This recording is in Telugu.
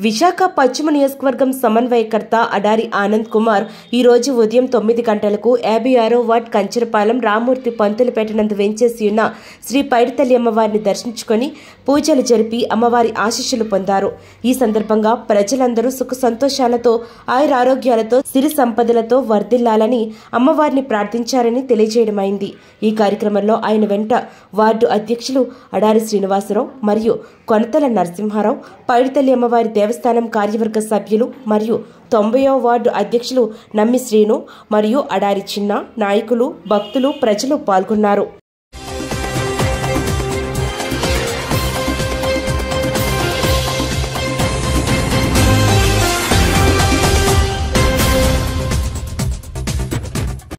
విశాఖ పశ్చిమ నియోజకవర్గం సమన్వయకర్త అడారి ఆనంద్ కుమార్ ఈ రోజు ఉదయం తొమ్మిది గంటలకు యాభై ఆరో వార్డ్ కంచరపాలెం రామూర్తి పంతులుపేట నందు వెంచేసి ఉన్న శ్రీ పైడితల్లి అమ్మవారిని దర్శించుకొని పూజలు జరిపి అమ్మవారి ఆశీస్సులు పొందారు ఈ సందర్భంగా ప్రజలందరూ సుఖ సంతోషాలతో ఆయురారోగ్యాలతో సిరి సంపదలతో వర్ధిల్లాలని అమ్మవారిని ప్రార్థించారని తెలియజేయడమైంది ఈ కార్యక్రమంలో ఆయన వెంట వార్డు అధ్యక్షులు అడారి శ్రీనివాసరావు మరియు కొనతల నరసింహారావు పైడితల్లి అమ్మవారి దేవస్థానం కార్యవర్గ సభ్యులు మరియు తొంభైవ వార్డు అధ్యక్షులు నమ్మి శ్రీను మరియు అడారి చిన్న నాయకులు భక్తులు ప్రజలు పాల్గొన్నారు